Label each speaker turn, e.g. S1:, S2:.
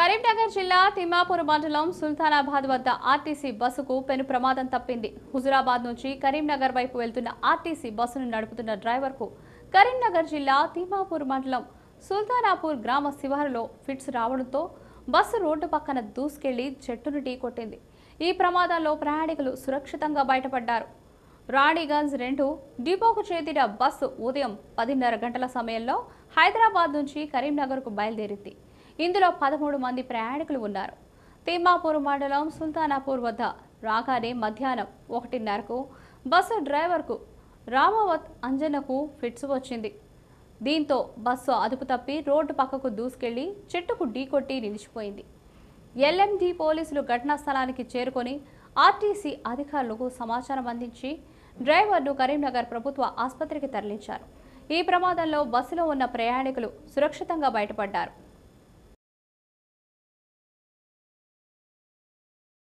S1: కరీంనగర్ జిల్లా తిమ్మాపూర్ మండలం సుల్తానాబాద్ వద్ద ఆర్టీసీ బస్సుకు పెను ప్రమాదం తప్పింది హుజురాబాద్ నుంచి కరీంనగర్ వైపు వెళ్తున్న ఆర్టీసీ బస్సును నడుపుతున్న డ్రైవర్కు కరీంనగర్ జిల్లా తిమ్మాపూర్ మండలం సుల్తానాపూర్ గ్రామ శివారులో ఫిట్స్ రావడంతో బస్సు రోడ్డు పక్కన దూసుకెళ్లి చెట్టును ఢీకొట్టింది ఈ ప్రమాదంలో ప్రయాణికులు సురక్షితంగా బయటపడ్డారు రాణిగంజ్ రెండు డిపోకు చేరిన బస్సు ఉదయం పదిన్నర గంటల సమయంలో హైదరాబాద్ నుంచి కరీంనగర్కు బయలుదేరింది ఇందులో పదమూడు మంది ప్రయాణికులు ఉన్నారు తిమ్మాపూర్ మండలం సుల్తానాపూర్ వద్ద రాగానే మధ్యాహ్నం ఒకటిన్నరకు బస్సు డ్రైవర్కు రామవత్ అంజనకు ఫిట్స్ వచ్చింది దీంతో బస్సు అదుపు తప్పి రోడ్డు పక్కకు దూసుకెళ్లి చెట్టుకు ఢీకొట్టి నిలిచిపోయింది ఎల్ఎండి పోలీసులు ఘటనా స్థలానికి చేరుకొని ఆర్టీసీ అధికారులకు సమాచారం అందించి డ్రైవర్ను కరీంనగర్ ప్రభుత్వ ఆసుపత్రికి తరలించారు ఈ ప్రమాదంలో బస్సులో ఉన్న ప్రయాణికులు సురక్షితంగా బయటపడ్డారు